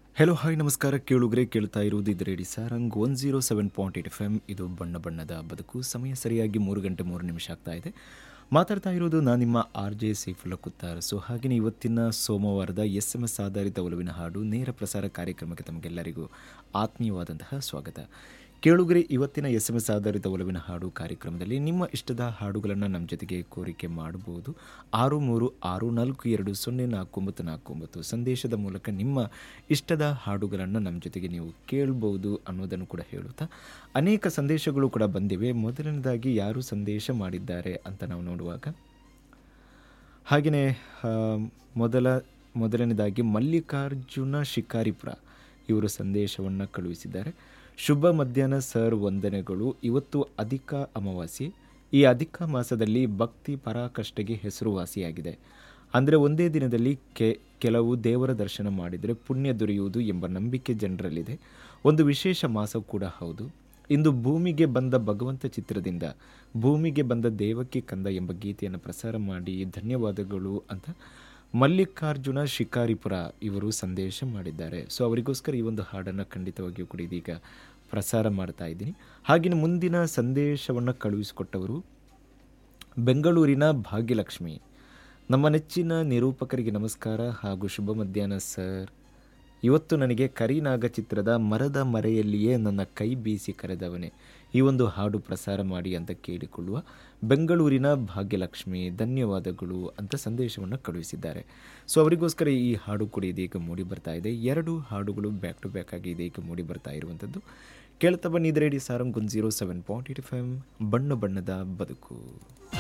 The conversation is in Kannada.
ಹೆಲೋ ಹಾಯ್ ನಮಸ್ಕಾರ ಕೇಳುಗರೆ ಕೇಳ್ತಾ ಇರುವುದು ಇದು radio Sarang one zero seven point eight F M ಇದು ಬಣ್ಣ ಬಣ್ಣದ ಬದುಕು ಸಮಯ ಸರಿಯಾಗಿ ಮೂರು ಗಂಟೆ ಮೂರು ನಿಮಿಷ ಆಗ್ತಾ ಇದೆ ಮಾತಾಡ್ತಾ ಇರೋದು ನಾನು ನಿಮ್ಮ R J Saifulla Kuttar so ಹಾಗೆಯೇ ಇವತ್ತಿನ ಸೋಮವಾರದ ಎಸ್ ಎಮ್ ಎಸ್ ಆಧಾರಿತ ಒಲವಿನ ಹಾಡು ನೇರ ಪ್ರಸಾರ ಕಾರ್ಯಕ್ರಮಕ್ಕೆ ತಮಗೆಲ್ಲರಿಗೂ ಆತ್ಮೀಯವಾದಂತಹ ಸ್ವಾಗತ ಕೇಳುಗರೆ ಇವತ್ತಿನ ಎಸ್ ಎಮ್ ಎಸ್ ಆಧಾರಿತ ಒಲವಿನ ಹಾಡು ಕಾರ್ಯಕ್ರಮದಲ್ಲಿ ನಿಮ್ಮ ಇಷ್ಟದ ಹಾಡುಗಳನ್ನು ನಮ್ಮ ಜೊತೆಗೆ ಕೋರಿಕೆ ಮಾಡಬಹುದು ಆರು ಮೂರು ಆರು ನಾಲ್ಕು ಎರಡು ಸೊನ್ನೆ ನಾಲ್ಕು ಒಂಬತ್ತು ನಾಲ್ಕು ಒಂಬತ್ತು ಸಂದೇಶದ ಮೂಲಕ ನಿಮ್ಮ ಇಷ್ಟದ ಹಾಡುಗಳನ್ನು ನಮ್ಮ ಜೊತೆಗೆ ನೀವು ಕೇಳ್ಬೋದು ಅನ್ನೋದನ್ನು ಕೂಡ ಹೇಳುತ್ತಾ ಅನೇಕ ಸಂದೇಶಗಳು ಕೂಡ ಬಂದಿವೆ ಮೊದಲನೇದಾಗಿ ಯಾರು ಸಂದೇಶ ಮಾಡಿದ್ದಾರೆ ಅಂತ ನಾವು ನೋಡುವಾಗ ಹಾಗೆಯೇ ಆ, ಮೊದಲ ಮೊದಲನೇದಾಗಿ ಮಲ್ಲಿಕಾರ್ಜುನ ಶಿಕಾರಿಪುರ ಇವರು ಸಂದೇಶವನ್ನು ಕಳುಹಿಸಿದ್ದಾರೆ ಶುಭ ಮಧ್ಯಾಹ್ನ ಸರ್ ವಂದನೆಗಳು ಇವತ್ತು ಅಧಿಕ ಅಮಾವಾಸ್ಯೆ ಈ ಅಧಿಕ ಮಾಸದಲ್ಲಿ ಭಕ್ತಿ ಪರಾಕಷ್ಟೆಗೆ ಹೆಸರುವಾಸಿಯಾಗಿದೆ ಅಂದರೆ ಒಂದೇ ದಿನದಲ್ಲಿ ಕೆ ಕೆಲವು ದೇವರ ದರ್ಶನ ಮಾಡಿದರೆ ಪುಣ್ಯ ದೊರೆಯುವುದು ಎಂಬ ನಂಬಿಕೆ ಜನರಲ್ಲಿದೆ ಒಂದು ವಿಶೇಷ ಮಾಸ ಕೂಡ ಹೌದು ಇಂದು ಭೂಮಿಗೆ ಬಂದ ಭಗವಂತ ಚಿತ್ರದಿಂದ ಭೂಮಿಗೆ ಬಂದ ದೇವಕ್ಕೆ ಕಂದ ಎಂಬ ಗೀತೆಯನ್ನು ಪ್ರಸಾರ ಮಾಡಿ ಧನ್ಯವಾದಗಳು ಅಂತ ಮಲ್ಲಿಕಾರ್ಜುನ ಶಿಕಾರಿಪುರ ಇವರು ಸಂದೇಶ ಮಾಡಿದ್ದಾರೆ ಸೊ ಅವರಿಗೋಸ್ಕರ ಈ ಒಂದು ಹಾಡನ್ನು ಖಂಡಿತವಾಗಿಯೂ ಕೂಡ ಇದೀಗ ಪ್ರಸಾರ ಮಾಡ್ತಾ ಇದ್ದೀನಿ ಹಾಗೆಯೇ ಮುಂದಿನ ಸಂದೇಶವನ್ನು ಕಳುಹಿಸಿಕೊಟ್ಟವರು ಬೆಂಗಳೂರಿನ ಭಾಗ್ಯಲಕ್ಷ್ಮಿ ನಮ್ಮ ನೆಚ್ಚಿನ ನಿರೂಪಕರಿಗೆ ನಮಸ್ಕಾರ ಹಾಗೂ ಶುಭ ಮಧ್ಯಾಹ್ನ ಸರ್ ಇವತ್ತು ನನಗೆ ಕರಿನಾಗ ಚಿತ್ರದ ಮರದ ಮರೆಯಲ್ಲಿಯೇ ನನ್ನ ಕೈ ಬೀಸಿ ಕರೆದವನೇ ಈ ಒಂದು ಹಾಡು ಪ್ರಸಾರ ಮಾಡಿ ಅಂತ ಕೇಳಿಕೊಳ್ಳುವ ಬೆಂಗಳೂರಿನ ಭಾಗ್ಯಲಕ್ಷ್ಮಿ ಧನ್ಯವಾದಗಳು ಅಂತ ಸಂದೇಶವನ್ನು ಕಳುಹಿಸಿದ್ದಾರೆ ಸೊ ಅವರಿಗೋಸ್ಕರ ಈ ಹಾಡು ಕೂಡ ಇದೀಗ ಮೂಡಿ ಬರ್ತಾ ಇದೆ ಎರಡು ಹಾಡುಗಳು ಬ್ಯಾಕ್ ಟು ಬ್ಯಾಕ್ ಆಗಿ ಇದೀಗ ಮೂಡಿ ಬರ್ತಾ ಇರುವಂಥದ್ದು ಕೇಳ್ತಾ ಬನ್ನಿ radio Sarang one zero seven point eight F M ಬಣ್ಣ ಬಣ್ಣದ ಬದುಕು